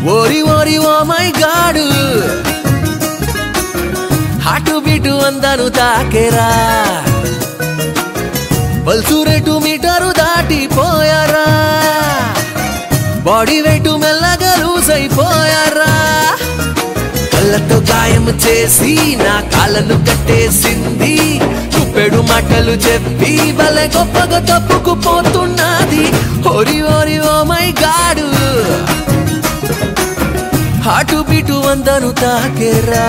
ఓరి ఓరి oh my god hot beat అందను తాకెరా పల్సు రేటు మీటరు దాటిపోయారా బాడీ వెయిట్ మెల్లగా లూజ్ అయిపోయారా కళ్ళతో గాయం చేసి నా కాళ్ళను కట్టేసింది చుప్పెడు మాటలు చెప్పి భలే గొప్పగా తప్పుకుపోతున్నది ఓరి ఓరి oh my god hot beat అందను తాకెరా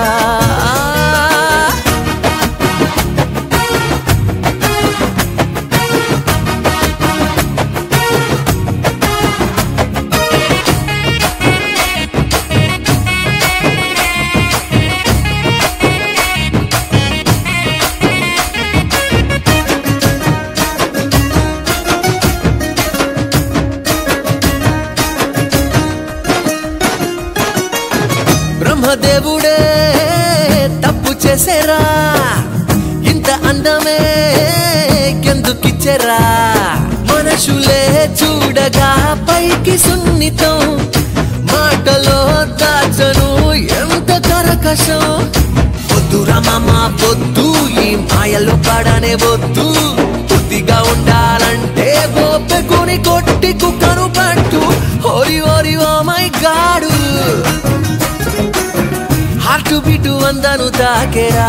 బ్రహ్మదేవుడే తప్పు చేసేరా ఇంత అందమే ఎందుకిచ్చెరా మనుషులే చూడగా పైకి సున్నితం మాటలో దాచను ఎంత కరకశం వద్దురా మామ వద్దు ఈ మాయలో పడనే వద్దు బుద్ధిగా ఉండాలంటే గోపెకుని కొట్టి కుక్కను పట్టు ఓరి ఓరి oh my god heart beat అందను తాకెరా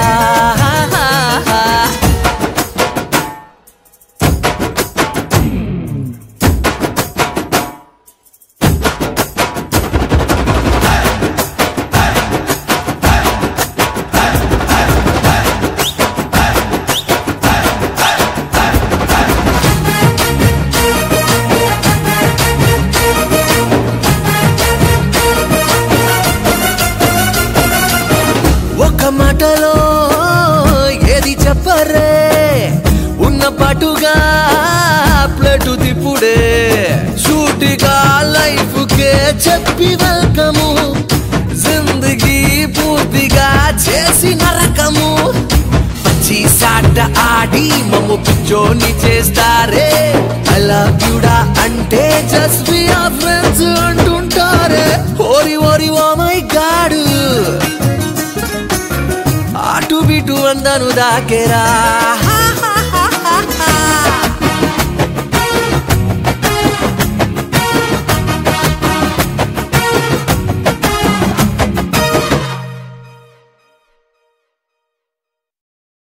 ఒక మాటలో ఏది చెప్పరే ఉన్న పాటుగా ప్లేటు తిప్పుడే షూటిగా లైఫ్ కే చెప్పి వెల్కము జిందగీ పూర్తిగా చేసి నరకము పచ్చి సాట ఆడి మమ్ము పిచ్చోని చేస్తారే అలా క్యూడా అంటే జస్ట్ బి ఆ ఫ్రెండ్స్ అంటుంటారే ఓరి ఓరి ఓ మై గాడు ఆటు బిటు అందను దాకెరా